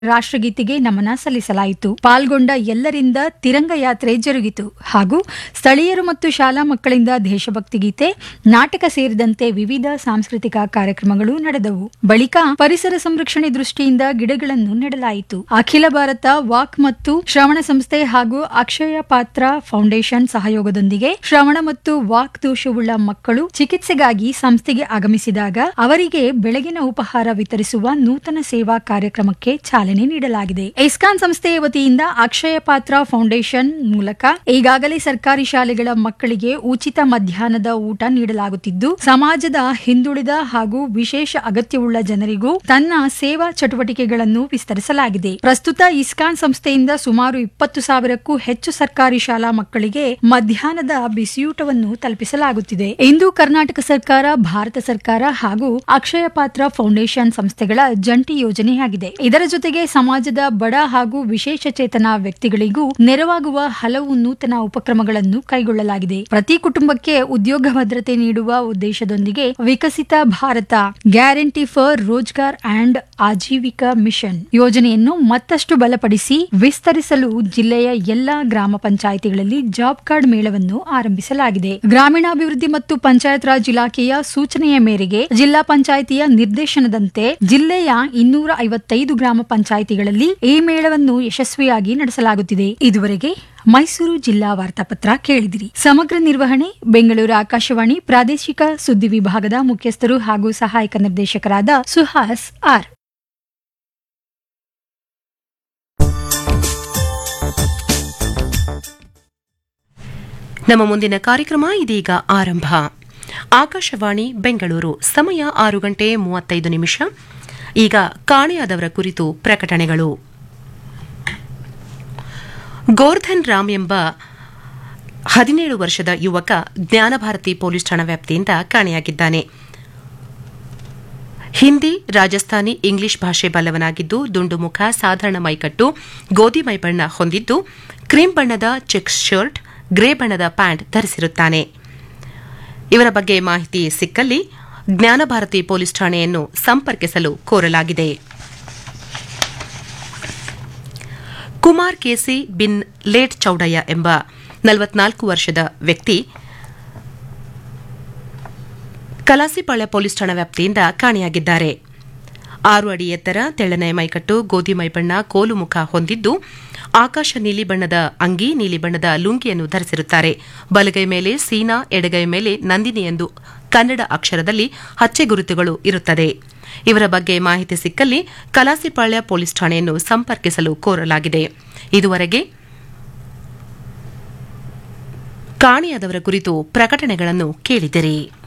ರಾಷ್ಟ್ರಗೀತೆಗೆ ನಮನ ಸಲ್ಲಿಸಲಾಯಿತು ಪಾಲ್ಗೊಂಡ ಎಲ್ಲರಿಂದ ತಿರಂಗ ಯಾತ್ರೆ ಜರುಗಿತು ಹಾಗೂ ಸ್ಥಳೀಯರು ಮತ್ತು ಶಾಲಾ ಮಕ್ಕಳಿಂದ ದೇಶಭಕ್ತಿ ಗೀತೆ ನಾಟಕ ಸೇರಿದಂತೆ ವಿವಿಧ ಸಾಂಸ್ಕೃತಿಕ ಕಾರ್ಯಕ್ರಮಗಳು ನಡೆದವು ಬಳಿಕ ಪರಿಸರ ಸಂರಕ್ಷಣೆ ದೃಷ್ಟಿಯಿಂದ ಗಿಡಗಳನ್ನು ನೆಡಲಾಯಿತು ಅಖಿಲ ಭಾರತ ವಾಕ್ ಮತ್ತು ಶ್ರವಣ ಸಂಸ್ಥೆ ಹಾಗೂ ಅಕ್ಷಯ ಪಾತ್ರ ಫೌಂಡೇಶನ್ ಸಹಯೋಗದೊಂದಿಗೆ ಶ್ರವಣ ಮತ್ತು ವಾಕ್ ದೋಷವುಳ್ಳ ಮಕ್ಕಳು ಚಿಕಿತ್ಸೆಗಾಗಿ ಸಂಸ್ಥೆಗೆ ಆಗಮಿಸಿದಾಗ ಅವರಿಗೆ ಬೆಳಗಿನ ಉಪಹಾರ ವಿತರಿಸುವ ನೂತನ ಸೇವಾ ಕಾರ್ಯಕ್ರಮಕ್ಕೆ ಚಾಲನೆ ನೀಡಲಾಗಿದೆ ಇಸ್ಕಾನ್ ಸಂಸ್ಥೆಯ ವತಿಯಿಂದ ಅಕ್ಷಯ ಪಾತ್ರ ಫೌಂಡೇಶನ್ ಮೂಲಕ ಈಗಾಗಲೇ ಸರ್ಕಾರಿ ಶಾಲೆಗಳ ಮಕ್ಕಳಿಗೆ ಉಚಿತ ಮಧ್ಯಾಹ್ನದ ಊಟ ನೀಡಲಾಗುತ್ತಿದ್ದು ಸಮಾಜದ ಹಿಂದುಳಿದ ಹಾಗೂ ವಿಶೇಷ ಅಗತ್ಯವುಳ್ಳ ಜನರಿಗೂ ತನ್ನ ಸೇವಾ ಚಟುವಟಿಕೆಗಳನ್ನು ವಿಸ್ತರಿಸಲಾಗಿದೆ ಪ್ರಸ್ತುತ ಇಸ್ಕಾನ್ ಸಂಸ್ಥೆಯಿಂದ ಸುಮಾರು ಇಪ್ಪತ್ತು ಸಾವಿರಕ್ಕೂ ಹೆಚ್ಚು ಸರ್ಕಾರಿ ಶಾಲಾ ಮಕ್ಕಳಿಗೆ ಮಧ್ಯಾಹ್ನದ ಬಿಸಿಯೂಟವನ್ನು ತಲುಪಿಸಲಾಗುತ್ತಿದೆ ಇಂದು ಕರ್ನಾಟಕ ಸರ್ಕಾರ ಭಾರತ ಸರ್ಕಾರ ಹಾಗೂ ಅಕ್ಷಯ ಪಾತ್ರ ಫೌಂಡೇಶನ್ ಸಂಸ್ಥೆಗಳ ಜಂಟಿ ಯೋಜನೆಯಾಗಿದೆ ಇದರ ಜೊತೆಗೆ ಸಮಾಜದ ಬಡ ಹಾಗೂ ವಿಶೇಷ ಚೇತನ ವ್ಯಕ್ತಿಗಳಿಗೂ ನೆರವಾಗುವ ಹಲವು ನೂತನ ಉಪಕ್ರಮಗಳನ್ನು ಕೈಗೊಳ್ಳಲಾಗಿದೆ ಪ್ರತಿ ಕುಟುಂಬಕ್ಕೆ ಉದ್ಯೋಗ ಭದ್ರತೆ ನೀಡುವ ಉದ್ದೇಶದೊಂದಿಗೆ Viksit Bharat guarantee for Rozgar and Ajeevika mission ಯೋಜನೆಯನ್ನು ಮತ್ತಷ್ಟು ಬಲಪಡಿಸಿ ವಿಸ್ತರಿಸಲು ಜಿಲ್ಲೆಯ ಎಲ್ಲಾ ಗ್ರಾಮ ಪಂಚಾಯಿತಿಗಳಲ್ಲಿ ಜಾಬ್ ಕಾರ್ಡ್ ಮೇಳವನ್ನು ಆರಂಭಿಸಲಾಗಿದೆ ಗ್ರಾಮೀಣಾಭಿವೃದ್ಧಿ ಮತ್ತು ಪಂಚಾಯತ್ ರಾಜ್ ಇಲಾಖೆಯ ಸೂಚನೆಯ ಮೇರೆಗೆ ಜಿಲ್ಲಾ ಪಂಚಾಯಿತಿಯ ನಿರ್ದೇಶನದಂತೆ ಜಿಲ್ಲೆಯ ಇನ್ನೂರ ಐವತ್ತೈದು ಗ್ರಾಮ ಪಂಚಾಯಿತಿಗಳಲ್ಲಿ ಈ ಮೇಳವನ್ನು ಯಶಸ್ವಿಯಾಗಿ ನಡೆಸಲಾಗುತ್ತಿದೆ ಇದುವರೆಗೆ ಮೈಸೂರು ಜಿಲ್ಲಾ ವಾರ್ತಾಪತ್ರ ಕೇಳಿದಿರಿ ಸಮಗ್ರ ನಿರ್ವಹಣೆ ಬೆಂಗಳೂರು ಆಕಾಶವಾಣಿ ಪ್ರಾದೇಶಿಕ ಸುದ್ದಿ ವಿಭಾಗದ ಮುಖ್ಯಸ್ಥರು ಹಾಗೂ ಸಹಾಯಕ ನಿರ್ದೇಶಕರಾದ ಸುಹಾಸ್ ಆರ್ ನಮ್ಮ ಮುಂದಿನ ಕಾರ್ಯಕ್ರಮ ಇದೀಗ ಆರಂಭ ಆಕಾಶವಾಣಿ ಬೆಂಗಳೂರು ಸಮಯ ಆರು ಗಂಟೆ ಮೂವತ್ತೈದು ನಿಮಿಷ ಈಗ ಕಾಣೆಯಾದವರ ಕುರಿತು ಪ್ರಕಟಣೆಗಳು ಗೋರ್ಧನ್ ರಾಮ್ ಎಂಬ ಹದಿನೇಳು ವರ್ಷದ ಯುವಕ ಜ್ಞಾನಭಾರತಿ ಪೊಲೀಸ್ ಠಾಣಾ ವ್ಯಾಪ್ತಿಯಿಂದ ಕಾಣೆಯಾಗಿದ್ದಾನೆ ಹಿಂದಿ ರಾಜಸ್ಥಾನಿ ಇಂಗ್ಲಿಷ್ ಭಾಷೆ ಬಲ್ಲವನಾಗಿದ್ದು ದುಂಡು ಮುಖ ಸಾಧಾರಣ ಮೈಕಟ್ಟು ಗೋಧಿ ಮೈಬಣ್ಣ ಹೊಂದಿದ್ದು ಕ್ರೀಮ್ ಬಣ್ಣದ ಚೆಕ್ಸ್ ಶರ್ಟ್ ಗ್ರೇ ಬಣ್ಣದ ಪ್ಯಾಂಟ್ ಧರಿಸಿರುತ್ತಾನೆ ಇವರ ಬಗ್ಗೆ ಮಾಹಿತಿ ಸಿಕ್ಕಲ್ಲಿ ಜ್ಞಾನಭಾರತಿ ಪೊಲೀಸ್ ಠಾಣೆಯನ್ನು ಸಂಪರ್ಕಿಸಲು ಕೋರಲಾಗಿದೆ ಕುಮಾರ್ ಕೇಸಿ ಬಿನ್ ಲೇಟ್ ಚೌಡಯ್ಯ ಎಂಬ ನಲವತ್ನಾಲ್ಕು ವರ್ಷದ ವ್ಯಕ್ತಿ ಕಲಾಸಿಪಾಳ್ಯ ಪೊಲೀಸ್ ಠಾಣಾ ವ್ಯಾಪ್ತಿಯಿಂದ ಕಾಣೆಯಾಗಿದ್ದಾರೆ ಆರು ಅಡಿ ಎತ್ತರ ತೆಳ್ಳನೆ ಮೈಕಟ್ಟು ಗೋಧಿ ಮೈಬಣ್ಣ ಕೋಲು ಮುಖ ಹೊಂದಿದ್ದು ಆಕಾಶ ನೀಲಿ ಬಣ್ಣದ ಅಂಗಿ ನೀಲಿ ಬಣ್ಣದ ಲುಂಗಿಯನ್ನು ಧರಿಸಿರುತ್ತಾರೆ ಬಲಗೈ ಮೇಲೆ ಸೀನಾ ಎಡಗೈ ಮೇಲೆ ನಂದಿನಿ ಎಂದು ಕನ್ನಡ ಅಕ್ಷರದಲ್ಲಿ ಹಚ್ಚೆ ಗುರುತುಗಳು ಇರುತ್ತದೆ ಇವರ ಬಗ್ಗೆ ಮಾಹಿತಿ ಸಿಕ್ಕಲ್ಲಿ ಕಲಾಸಿಪಾಳ್ಯ ಪೊಲೀಸ್ ಠಾಣೆಯನ್ನು ಸಂಪರ್ಕಿಸಲು ಕೋರಲಾಗಿದೆ ಇದುವರೆಗೆ ಕಾಣೆಯಾದವರ ಕುರಿತು ಪ್ರಕಟಣೆಗಳನ್ನು ಕೇಳಿದಿರಿ